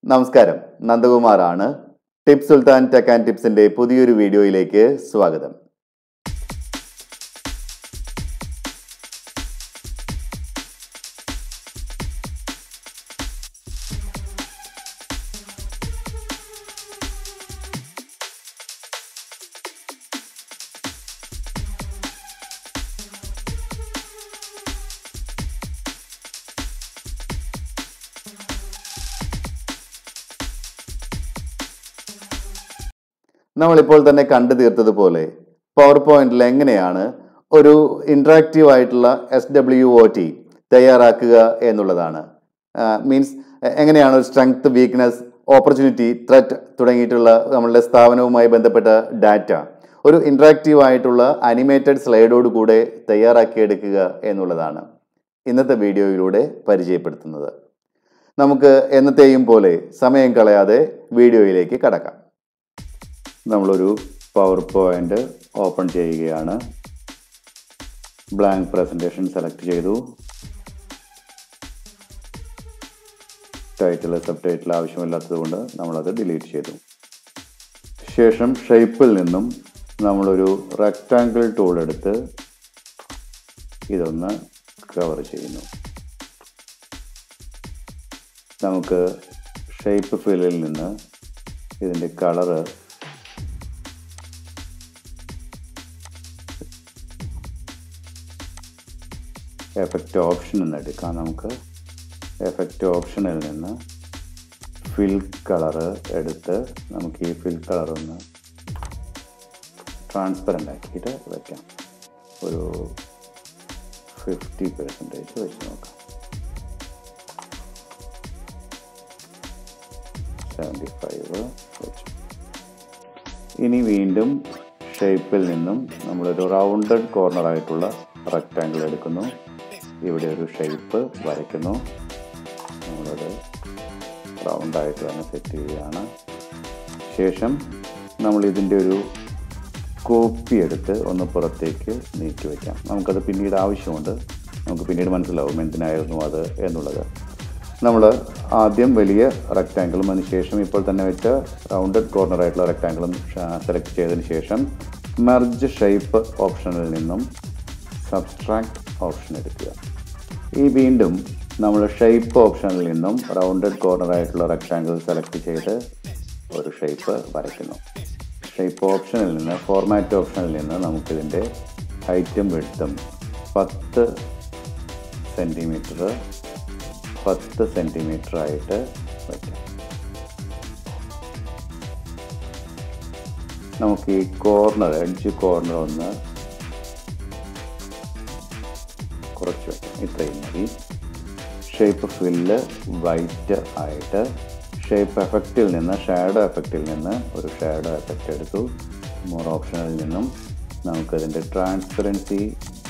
നമസ്കാരം നന്ദകുമാറാണ് tip Sultan tech and ടിപ്സിന്റെ പുതിയൊരു വീഡിയോയിലേക്ക് സ്വാഗതം നമ്മളിപ്പോൾ തന്നെ കണ്ടു തീർത്തതുപോലെ പവർ പോയിന്റിൽ എങ്ങനെയാണ് ഒരു ഇൻട്രാക്റ്റീവ് ആയിട്ടുള്ള എസ് ഡബ്ല്യു ഒ ടി തയ്യാറാക്കുക എന്നുള്ളതാണ് മീൻസ് എങ്ങനെയാണ് ഒരു സ്ട്രെങ്ത് വീക്ക്നെസ് ഓപ്പർച്യൂണിറ്റി ത്രെറ്റ് തുടങ്ങിയിട്ടുള്ള നമ്മളുടെ സ്ഥാപനവുമായി ബന്ധപ്പെട്ട ഡാറ്റ ഒരു ഇൻട്രാക്റ്റീവ് ആയിട്ടുള്ള അനിമേറ്റഡ് സ്ലൈഡോട് കൂടെ തയ്യാറാക്കിയെടുക്കുക എന്നുള്ളതാണ് ഇന്നത്തെ വീഡിയോയിലൂടെ പരിചയപ്പെടുത്തുന്നത് നമുക്ക് എന്നത്തെയും പോലെ സമയം കളയാതെ വീഡിയോയിലേക്ക് കടക്കാം നമ്മളൊരു പവർ പോയിന്റ് ഓപ്പൺ ചെയ്യുകയാണ് ബ്ലാങ്ക് പ്രസൻറ്റേഷൻ സെലക്ട് ചെയ്തു ടൈറ്റിൽ സബ് ടൈറ്റിൽ ആവശ്യമില്ലാത്തത് കൊണ്ട് നമ്മളത് ഡിലീറ്റ് ചെയ്തു ശേഷം ഷേപ്പിൽ നിന്നും നമ്മളൊരു റെക്റ്റാങ്കിൾ ടൂൾ എടുത്ത് ഇതൊന്ന് കവർ ചെയ്യുന്നു നമുക്ക് ഷേപ്പ് ഫില്ലിൽ നിന്ന് ഇതിൻ്റെ കളറ് എഫക്റ്റ് ഓപ്ഷൻ എന്ന് എടുക്കാം നമുക്ക് എഫക്റ്റ് ഓപ്ഷനിൽ നിന്ന് ഫിൽ കളറ് എടുത്ത് നമുക്ക് ഈ ഫിൽ കളർ ഒന്ന് ട്രാൻസ്പെറൻ്റ് ആക്കിയിട്ട് വയ്ക്കാം ഒരു ഫിഫ്റ്റി പെർസെൻറ്റേജ് വെച്ച് നോക്കാം സെവൻറ്റി ഫൈവ് വെച്ചു ഇനി വീണ്ടും ഷേപ്പിൽ നിന്നും നമ്മളൊരു റൗണ്ടഡ് കോർണർ ആയിട്ടുള്ള റെക്റ്റാങ്കിൾ എടുക്കുന്നു ഇവിടെ ഒരു ഷേപ്പ് വരയ്ക്കുന്നു നമ്മളത് റൗണ്ടായിട്ട് തന്നെ സെറ്റ് ചെയ്യുകയാണ് ശേഷം നമ്മൾ ഇതിൻ്റെ ഒരു കോപ്പി എടുത്ത് ഒന്ന് പുറത്തേക്ക് നീക്കി വയ്ക്കാം നമുക്കത് പിന്നീട് ആവശ്യമുണ്ട് നമുക്ക് പിന്നീട് മനസ്സിലാവും എന്തിനായിരുന്നു അത് എന്നുള്ളത് നമ്മൾ ആദ്യം വലിയ റെക്റ്റാങ്കിളും അതിന് ശേഷം ഇപ്പോൾ തന്നെ വെച്ച റൗണ്ടഡ് കോർണർ ആയിട്ടുള്ള റെക്റ്റാങ്കിളും സെലക്ട് ചെയ്തതിന് ശേഷം മെർജ് ഷേപ്പ് ഓപ്ഷനിൽ നിന്നും സബ്സ്ട്രാക്ട് ഓപ്ഷൻ എടുക്കുക ഈ വീണ്ടും നമ്മൾ ഷേപ്പ് ഓപ്ഷനിൽ നിന്നും റൗണ്ടഡ് കോർണർ ആയിട്ടുള്ള റെക്റ്റാങ്കിൾ സെലക്ട് ചെയ്ത് ഒരു ഷേപ്പ് വരയ്ക്കുന്നു ഷേപ്പ് ഓപ്ഷനിൽ നിന്ന് ഫോർമാറ്റ് ഓപ്ഷനിൽ നിന്ന് നമുക്കിതിൻ്റെ ഹൈറ്റും വെട്ടും പത്ത് സെൻറ്റിമീറ്റർ പത്ത് സെൻറ്റിമീറ്റർ ആയിട്ട് വയ്ക്കാം നമുക്ക് ഈ കോർണർ എഡ്ജ് കോർണർ ഒന്ന് കുറച്ച് വയ്ക്കാം ഇത്രയും മതി ഷേപ്പ് ഫില്ല് വൈറ്റ് ആയിട്ട് ഷേപ്പ് എഫക്റ്റിൽ നിന്ന് ഷാഡോ എഫക്റ്റിൽ നിന്ന് ഒരു ഷാഡോ എഫക്റ്റ് എടുത്തു മോർ ഓപ്ഷനിൽ നിന്നും നമുക്കതിൻ്റെ ട്രാൻസ്പെറൻസി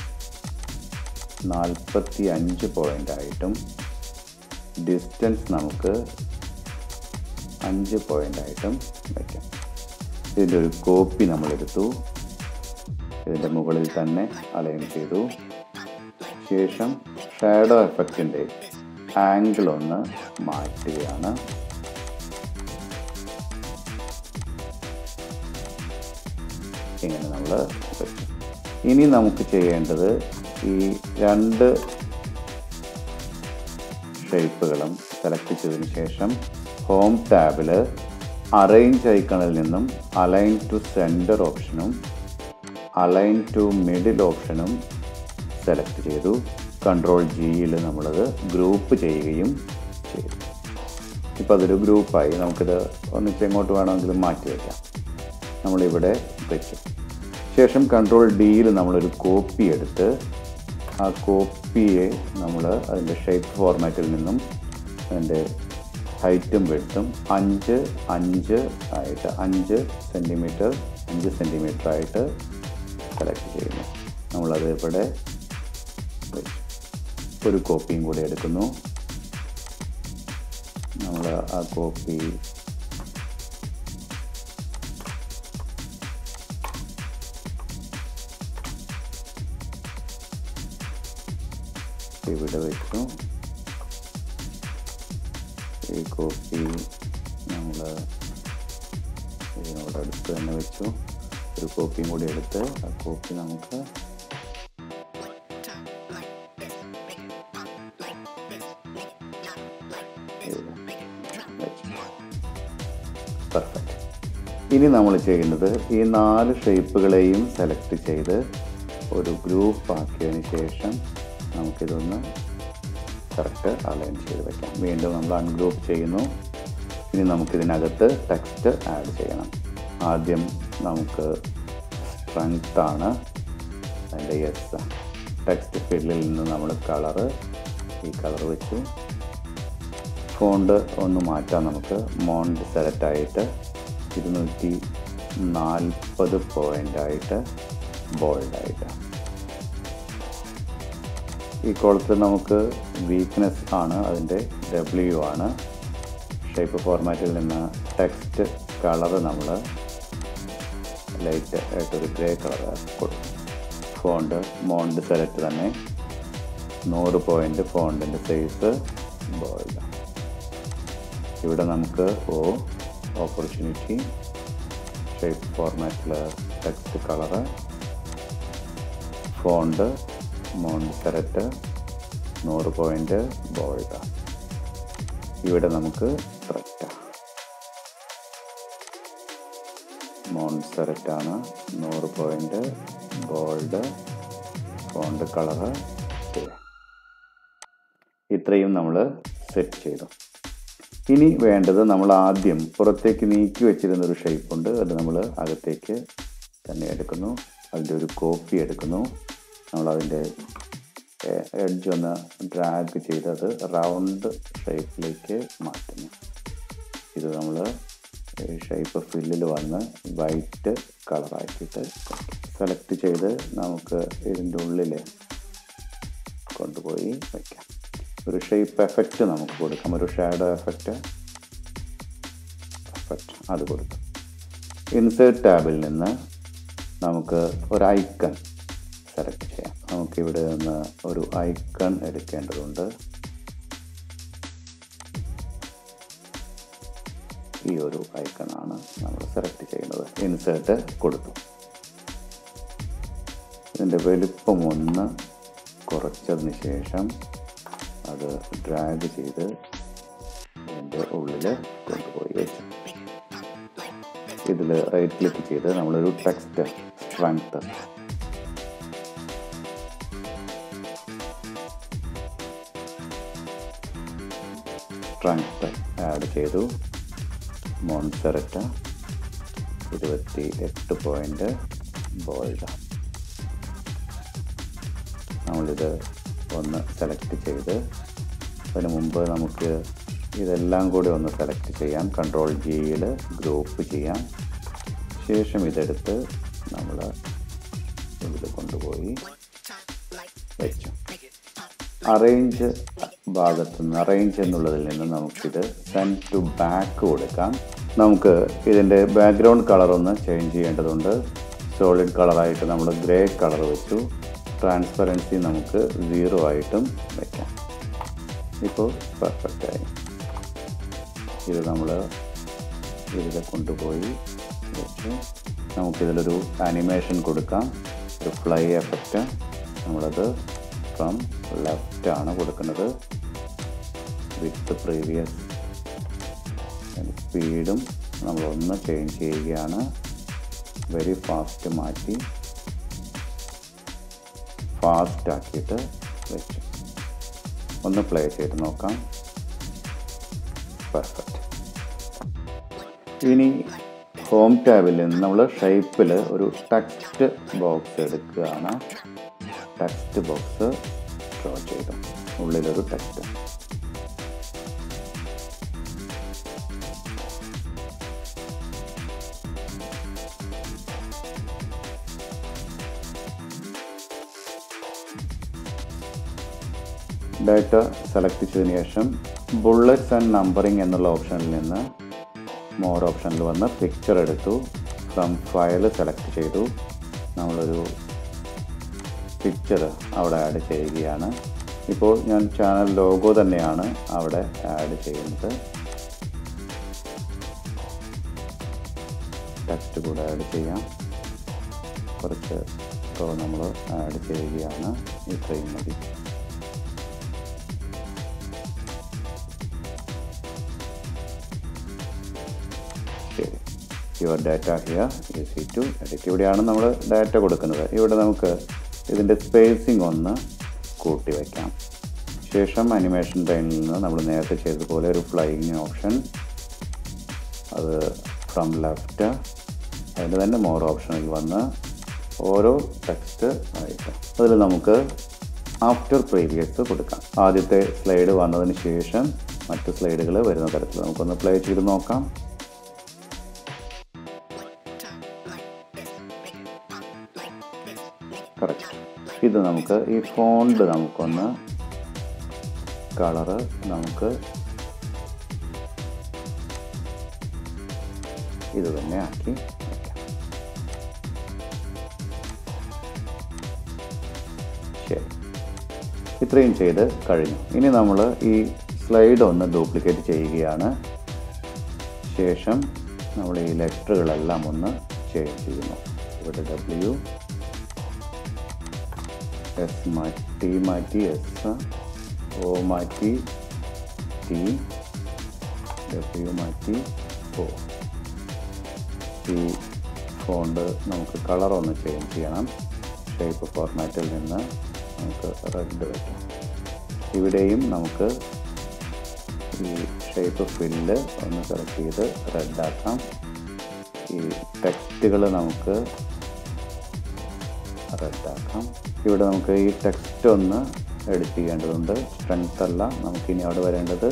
നാൽപ്പത്തി അഞ്ച് പോയിൻ്റ് ആയിട്ടും ഡിസ്റ്റൻസ് നമുക്ക് അഞ്ച് പോയിൻ്റ് ആയിട്ടും വയ്ക്കാം ഇതിൻ്റെ ഒരു കോപ്പി നമ്മളെടുത്തു ഇതിൻ്റെ മുകളിൽ തന്നെ അലൈൻ ചെയ്തു ശേഷം ഷാഡോ എഫക്റ്റിൻ്റെ ആംഗിൾ ഒന്ന് മാറ്റുകയാണ് ഇങ്ങനെ നമ്മൾ വെച്ചു ഇനി നമുക്ക് ചെയ്യേണ്ടത് ഈ രണ്ട് ഷേപ്പുകളും സെലക്ട് ചെയ്തതിന് ശേഷം ഹോം ടാബിൽ അറേഞ്ച് ഐക്കണിൽ നിന്നും അലൈൻ ടു സെൻറ്റർ ഓപ്ഷനും അലൈൻ ടു മിഡിൽ ഓപ്ഷനും സെലക്ട് ചെയ്തു കൺട്രോൾ ജിയിൽ നമ്മളത് ഗ്രൂപ്പ് ചെയ്യുകയും ചെയ്തു ഇപ്പോൾ അതൊരു ഗ്രൂപ്പായി നമുക്കിത് ഒന്നിച്ച് എങ്ങോട്ട് വേണമെങ്കിലും മാറ്റി വയ്ക്കാം നമ്മളിവിടെ വെച്ചു ശേഷം കൺട്രോൾ ഡിയിൽ നമ്മളൊരു കോപ്പി എടുത്ത് ആ കോപ്പിയെ നമ്മൾ അതിൻ്റെ ഷേപ്പ് ഫോർമാറ്റിൽ നിന്നും അതിൻ്റെ ഹൈറ്റും വെട്ടും അഞ്ച് അഞ്ച് ആയിട്ട് അഞ്ച് സെൻറ്റിമീറ്റർ അഞ്ച് സെൻറ്റിമീറ്റർ ആയിട്ട് സെലക്ട് ചെയ്യുന്നു നമ്മളത് ഇവിടെ വെച്ചു ഒരു കോപ്പിയും കൂടി എടുക്കുന്നു നമ്മൾ ആ കോപ്പി ഇവിടെ വെച്ചു ഈ കോപ്പി നമ്മൾ ഇതിനോട് അടുത്ത് തന്നെ വെച്ചു ഒരു കോപ്പിയും കൂടി എടുത്ത് ആ കോപ്പി നമുക്ക് പെർഫെക്റ്റ് ഇനി നമ്മൾ ചെയ്യുന്നത് ഈ നാല് ഷേപ്പുകളെയും സെലക്ട് ചെയ്ത് ഒരു ഗ്രൂപ്പ് ആക്കിയതിന് ശേഷം നമുക്കിതൊന്ന് കറക്റ്റ് അലൈൻ ചെയ്ത് വെക്കാം വീണ്ടും നമ്മൾ അൺഗ്രൂപ്പ് ചെയ്യുന്നു ഇനി നമുക്കിതിനകത്ത് ടെക്സ്റ്റ് ആഡ് ചെയ്യണം ആദ്യം നമുക്ക് സ്ട്രെങ്ത് ആണ് അതിൻ്റെ യെസ് ടെക്സ്റ്റ് ഫീൽഡിൽ നിന്ന് നമ്മൾ കളറ് ഈ കളർ വെച്ചു ഫോണ്ട് ഒന്ന് മാറ്റാം നമുക്ക് മോണ്ട് സെലക്ട് ആയിട്ട് ഇരുന്നൂറ്റി നാൽപ്പത് പോയിൻ്റ് ആയിട്ട് ബോൾഡായിട്ട് ഈ കോളത്തിൽ നമുക്ക് വീക്ക്നെസ് ആണ് അതിൻ്റെ ഡബ്ല്യു ആണ് ഷേപ്പ് ഫോർമാറ്റിൽ നിന്ന് ടെക്സ്റ്റ് കളർ നമ്മൾ ലൈറ്റ് ആയിട്ടൊരു ഗ്രേ കളർ കൊടുക്കും ഫോണ്ട് മോണ്ട് സെലക്ട് തന്നെ നൂറ് പോയിൻ്റ് ഫോണ്ടിൻ്റെ സൈസ് ബോൾഡ് ഇവിടെ നമുക്ക് ഓ ഓപ്പർച്യൂണിറ്റി ഷേപ്പ് ഫോർമാറ്റിൽ text colour font Mont select നൂറ് പോയിൻ്റ് ബോൾഡ് ഇവിടെ നമുക്ക് കറക്റ്റ് മോണ്ട് സെലക്ട് ആണ് നൂറ് പോയിൻ്റ് ഗോൾഡ് ഫോണ്ട് കളറ് ഇത്രയും നമ്മൾ സെറ്റ് ചെയ്തു ഇനി വേണ്ടത് നമ്മൾ ആദ്യം പുറത്തേക്ക് നീക്കി വെച്ചിരുന്ന ഒരു ഷേപ്പ് ഉണ്ട് അത് നമ്മൾ അകത്തേക്ക് തന്നെ എടുക്കുന്നു അതിൻ്റെ ഒരു കോപ്പി എടുക്കുന്നു നമ്മൾ അതിൻ്റെ എഡ്ജ് ഒന്ന് ഡ്രാഗ് ചെയ്തത് റൗണ്ട് ഷേപ്പിലേക്ക് മാറ്റുന്നു ഇത് നമ്മൾ ഷേപ്പ് ഫില്ലിൽ വന്ന് വൈറ്റ് കളറാക്കിയിട്ട് സെലക്ട് ചെയ്ത് നമുക്ക് ഇതിൻ്റെ ഉള്ളിൽ കൊണ്ടുപോയി വയ്ക്കാം ഒരു ഷേപ്പ് എഫക്റ്റ് നമുക്ക് കൊടുക്കാം ഒരു ഷാഡോ എഫക്റ്റ് എഫക്റ്റ് അത് കൊടുക്കും ഇൻസേർട്ട് ടാബിൽ നിന്ന് നമുക്ക് ഒരു ഐക്കൺ സെലക്ട് ചെയ്യാം നമുക്കിവിടെ നിന്ന് ഒരു ഐക്കൺ എടുക്കേണ്ടതുണ്ട് ഈ ഒരു ഐക്കണാണ് നമ്മൾ സെലക്ട് ചെയ്യുന്നത് ഇൻസേർട്ട് കൊടുത്തു ഇതിൻ്റെ വലിപ്പം ഒന്ന് കുറച്ചതിന് ശേഷം അത് ഡ്രാഗ് ചെയ്ത് ഇതിൻ്റെ ഉള്ളിൽ കൊണ്ടുപോയി വെച്ചു ഇതിൽ റൈറ്റ് ക്ലിക്ക് ചെയ്ത് നമ്മളൊരു ടെക്സ്റ്റ് സ്ട്രെങ്ത് സ്ട്രെങ്ത് ആഡ് ചെയ്തു മോൺസെററ്റ ഇരുപത്തി എട്ട് പോയിൻ്റ് ബോൾഡ് നമ്മളിത് ഒന്ന് സെലക്ട് ചെയ്ത് അതിന് മുമ്പ് നമുക്ക് ഇതെല്ലാം കൂടി ഒന്ന് സെലക്ട് ചെയ്യാം കൺട്രോൾ ജിയിൽ ഗ്രൂപ്പ് ചെയ്യാം ശേഷം ഇതെടുത്ത് നമ്മൾ ഇതിൽ കൊണ്ടുപോയി വെച്ചു അറേഞ്ച് ഭാഗത്ത് നിന്ന് അറേഞ്ച് എന്നുള്ളതിൽ നിന്ന് നമുക്കിത് സെൻഡ് ടു ബാക്ക് കൊടുക്കാം നമുക്ക് ഇതിൻ്റെ ബാക്ക്ഗ്രൗണ്ട് കളർ ഒന്ന് ചേഞ്ച് ചെയ്യേണ്ടതുണ്ട് സോളിഡ് കളറായിട്ട് നമ്മൾ ഗ്രേ കളർ വെച്ചു ട്രാൻസ്പെറൻസി നമുക്ക് സീറോ ആയിട്ടും വയ്ക്കാം ഇപ്പോൾ പെർഫെക്റ്റ് ആയി ഇത് നമ്മൾ ഇതിൽ കൊണ്ടുപോയി വെച്ചു നമുക്കിതിലൊരു ആനിമേഷൻ കൊടുക്കാം ഒരു ഫ്ലൈ എഫക്റ്റ് നമ്മളത് ഫ്രം ലെഫ്റ്റ് ആണ് കൊടുക്കുന്നത് വിത്ത് പ്രീവിയസ് സ്പീഡും നമ്മളൊന്ന് ചേഞ്ച് ചെയ്യുകയാണ് വെരി ഫാസ്റ്റ് മാറ്റി ഫാസ്റ്റ് ആക്കിയിട്ട് വെച്ചു ഒന്ന് പ്ലേ ചെയ്ത് നോക്കാം പെർഫെക്റ്റ് ഇനി ഹോം ടാബിൽ നിന്ന് നമ്മൾ ഷേപ്പിൽ ഒരു ടെക്സ്റ്റ് ബോക്സ് എടുക്കുകയാണ് ടെക്സ്റ്റ് ബോക്സ് ഡ്രോ ചെയ്തു ഉള്ളിലൊരു ടെക്സ്റ്റ് ഡാറ്റ സെലക്ട് ചെയ്തതിന് ശേഷം ബുള്ളറ്റ്സ് ആൻഡ് നമ്പറിംഗ് എന്നുള്ള ഓപ്ഷനിൽ നിന്ന് മോർ ഓപ്ഷനിൽ വന്ന് പിക്ചർ എടുത്തു ഫ്രം ഫയൽ സെലക്ട് ചെയ്തു നമ്മളൊരു പിക്ചർ അവിടെ ആഡ് ചെയ്യുകയാണ് ഇപ്പോൾ ഞാൻ ചാനൽ ലോഗോ തന്നെയാണ് അവിടെ ആഡ് ചെയ്യുന്നത് ടെക്സ്റ്റ് കൂടെ ആഡ് ചെയ്യാം കുറച്ച് റോ നമ്മൾ ആഡ് ചെയ്യുകയാണ് ഇത്രയും മതി ശരി your data here easy to edit ഇവിടെയാണ് നമ്മൾ ഡാറ്റ കൊടുക്കുന്നത് ഇവിടെ നമുക്ക് ഇതിൻ്റെ സ്പേസിംഗ് ഒന്ന് കൂട്ടി വയ്ക്കാം ശേഷം അനിമേഷൻ ടൈമിൽ നിന്ന് നമ്മൾ നേരത്തെ ചെയ്തതുപോലെ ഒരു ഫ്ലൈയിങ് ഓപ്ഷൻ അത് ഫ്രം ലെഫ്റ്റ് അതിൻ്റെ തന്നെ മോർ ഓപ്ഷനിൽ വന്ന് ഓരോ ടെക്സ്റ്റ് ആയിട്ട് അതിൽ നമുക്ക് ആഫ്റ്റർ പ്രീവിയസ് കൊടുക്കാം ആദ്യത്തെ സ്ലൈഡ് വന്നതിന് ശേഷം മറ്റ് സ്ലൈഡുകൾ വരുന്ന തരത്തിൽ നമുക്കൊന്ന് പ്ലേ ചെയ്ത് നോക്കാം കറക്റ്റ് ഇത് നമുക്ക് ഈ ഫോണ്ട് നമുക്കൊന്ന് കളറ് നമുക്ക് ഇത് തന്നെ ആക്കി വയ്ക്കാം ശരി ഇത്രയും ചെയ്ത് കഴിഞ്ഞു ഇനി നമ്മൾ ഈ സ്ലൈഡ് ഒന്ന് ഡ്യൂപ്ലിക്കേറ്റ് ചെയ്യുകയാണ് ശേഷം നമ്മൾ ഈ ലെറ്ററുകളെല്ലാം ഒന്ന് ചേഞ്ച് ചെയ്യുന്നു ഇവിടെ ഡബ്ല്യു എസ് മാറ്റി മാറ്റി എസ് ഒ മാറ്റി ടി ഡബ്ല്യു മാറ്റി ഒ ഈ ഫോണ്ട് നമുക്ക് കളർ ഒന്ന് ചേഞ്ച് ചെയ്യണം ഷേപ്പ് ഫോർമാറ്റിൽ നിന്ന് നമുക്ക് റെഡ് വയ്ക്കാം ഇവിടെയും നമുക്ക് ഈ ഷേപ്പ് ഫില്ല് ഒന്ന് സെലക്ട് ചെയ്ത് റെഡ് ആക്കാം ഈ ടെക്സ്റ്റുകൾ നമുക്ക് റെഡ് ആക്കാം ഇവിടെ നമുക്ക് ഈ ടെക്സ്റ്റ് ഒന്ന് എഡിറ്റ് ചെയ്യേണ്ടതുണ്ട് സ്ട്രെങ്ത് അല്ല നമുക്കിനി അവിടെ വരേണ്ടത്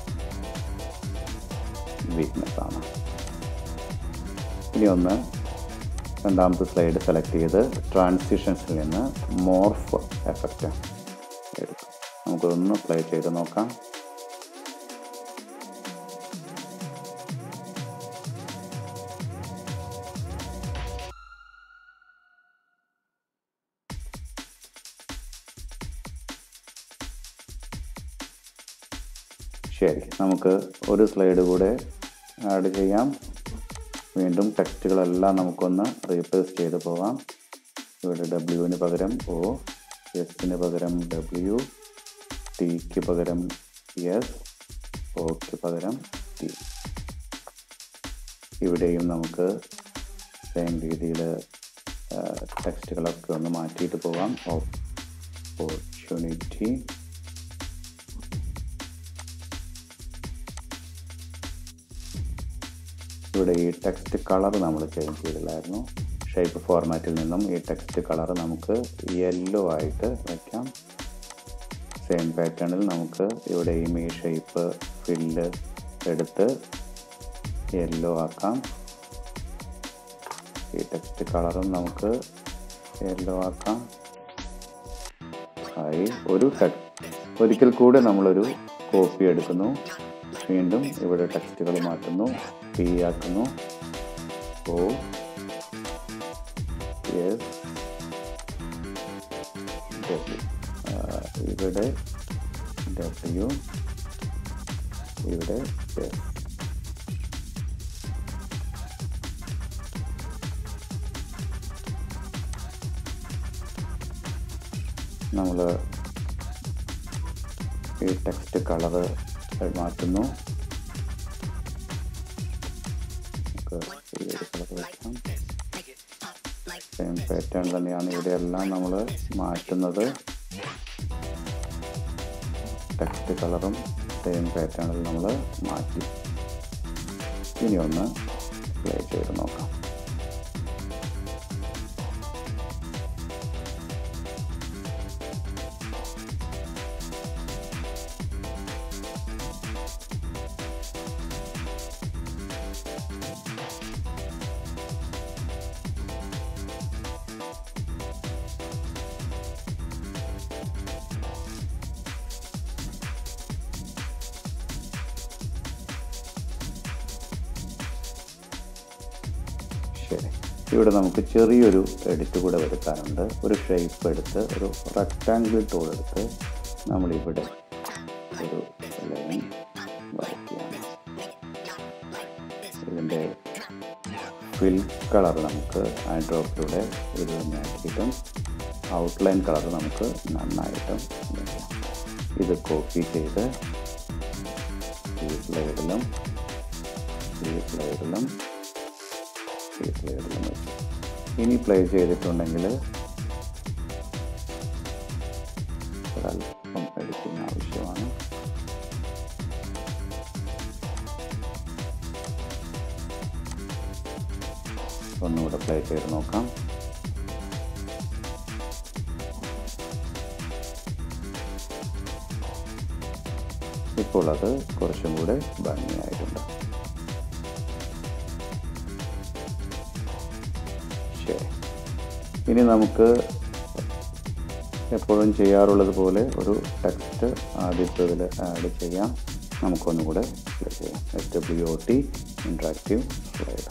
വീക്ക്നെസ് ആണ് ഇനി ഒന്ന് രണ്ടാമത്തെ സ്ലൈഡ് സെലക്ട് ചെയ്ത് ട്രാൻസിഷൻസിൽ നിന്ന് മോർഫ് എഫക്റ്റ് എടുക്കും നമുക്കൊന്ന് പ്ലേ ചെയ്ത് നോക്കാം ശരി നമുക്ക് ഒരു സ്ലൈഡ് കൂടെ ആഡ് ചെയ്യാം വീണ്ടും ടെക്സ്റ്റുകളെല്ലാം നമുക്കൊന്ന് റീപ്ലേസ് ചെയ്ത് പോവാം ഇവിടെ ഡബ്ല്യുവിന് പകരം ഒ എസിന് പകരം ഡബ്ല്യു ടിക്ക് പകരം എസ് ഒക്ക് പകരം ടി ഇവിടെയും നമുക്ക് സെയിം രീതിയിൽ ടെക്സ്റ്റുകളൊക്കെ ഒന്ന് മാറ്റിയിട്ട് പോവാം ഓപ്പർച്യൂണിറ്റി ഇവിടെ ഈ ടെക്സ്റ്റ് കളർ നമ്മൾ ചേഞ്ച് ചെയ്തില്ലായിരുന്നു ഷേപ്പ് ഫോർമാറ്റിൽ നിന്നും ഈ ടെക്സ്റ്റ് കളർ നമുക്ക് യെല്ലോ ആയിട്ട് വയ്ക്കാം സെയിം പാറ്റേണിൽ നമുക്ക് ഇവിടെയും ഈ ഷേപ്പ് ഫില്ല് എടുത്ത് യെല്ലോ ആക്കാം ഈ ടെക്സ്റ്റ് കളറും നമുക്ക് യെല്ലോ ആക്കാം ആയി ഒരു ടെക് ഒരിക്കൽ കൂടെ നമ്മളൊരു കോപ്പി എടുക്കുന്നു വീണ്ടും ഇവിടെ ടെക്സ്റ്റുകൾ മാറ്റുന്നു പി ആക്കുന്നു ഓ എസ് ഡബ്ല്യു ഇവിടെ ഡബ്ല്യു ഇവിടെ എസ് നമ്മൾ ഈ ടെക്സ്റ്റ് കളറ് മാറ്റുന്നു നമുക്ക് ഈ ഒരു കളർ വെക്കാം സെയിം പാറ്റേൺ തന്നെയാണ് ഇവിടെ എല്ലാം നമ്മൾ മാറ്റുന്നത് ടെക്സ്റ്റ് കളറും സെയിം പാറ്റേണിൽ നമ്മൾ മാറ്റി ഇനി ഒന്ന് പ്ലേ ചെയ്ത് നോക്കാം ശരി ഇവിടെ നമുക്ക് ചെറിയൊരു എഡിറ്റ് കൂടെ വരുത്താനുണ്ട് ഒരു ഷേപ്പ് എടുത്ത് ഒരു റെക്റ്റാങ്കിൾ ടൂൾ എടുത്ത് നമ്മളിവിടെ ഒരു ലൈൻ വരയ്ക്കുകയാണ് ഇതിൻ്റെ ഫിൽ കളർ നമുക്ക് ആ ഡ്രോപ്പിലൂടെ ഇത് തന്നെ ആക്കിയിട്ടും ഔട്ട്ലൈൻ കളർ നമുക്ക് നന്നായിട്ടും വയ്ക്കാം. ഇത് കോപ്പി ചെയ്ത് ഈ സ്ലൈഡിലും ഈ സ്ലൈഡിലും ഈ സ്ലൈഡിലും വെച്ചു ഇനി പ്ലേ ചെയ്തിട്ടുണ്ടെങ്കിൽ ഒരല്പം എഡിറ്റിംഗ് ആവശ്യമാണ് ഒന്നുകൂടെ പ്ലേ ചെയ്ത് നോക്കാം ഇപ്പോൾ അത് കുറച്ചും കൂടെ ഭംഗിയായിട്ടുണ്ട് ശരി ഇനി നമുക്ക് എപ്പോഴും ചെയ്യാറുള്ളത് പോലെ ഒരു ടെക്സ്റ്റ് ആദ്യത്തതിൽ ആഡ് ചെയ്യാം നമുക്കൊന്നുകൂടെ പ്ലേ ചെയ്യാം S W O T interactive slide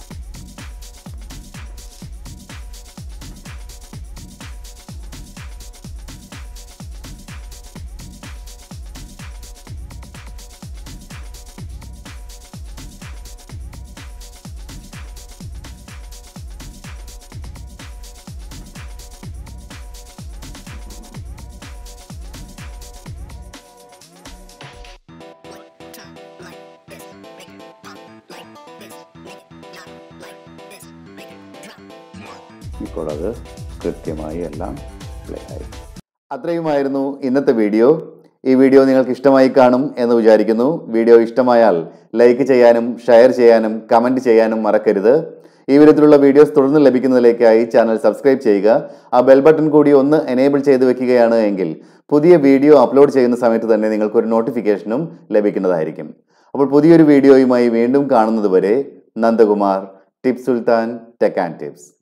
ഇപ്പോൾ അത് കൃത്യമായി എല്ലാം പ്ലേ ആയി അത്രയുമായിരുന്നു ഇന്നത്തെ വീഡിയോ ഈ വീഡിയോ നിങ്ങൾക്ക് ഇഷ്ടമായി കാണും എന്ന് വിചാരിക്കുന്നു വീഡിയോ ഇഷ്ടമായാൽ ലൈക്ക് ചെയ്യാനും ഷെയർ ചെയ്യാനും കമൻറ്റ് ചെയ്യാനും മറക്കരുത് ഈ വിധത്തിലുള്ള വീഡിയോസ് തുടർന്ന് ലഭിക്കുന്നതിലേക്കായി ചാനൽ സബ്സ്ക്രൈബ് ചെയ്യുക ആ ബെൽ ബട്ടൺ കൂടി ഒന്ന് എനേബിൾ ചെയ്ത് വെക്കുകയാണ് എങ്കിൽ പുതിയ വീഡിയോ അപ്ലോഡ് ചെയ്യുന്ന സമയത്ത് തന്നെ നിങ്ങൾക്കൊരു നോട്ടിഫിക്കേഷനും ലഭിക്കുന്നതായിരിക്കും അപ്പോൾ പുതിയൊരു വീഡിയോയുമായി വീണ്ടും കാണുന്നത് വരെ നന്ദകുമാർ tips Sultan tech and tips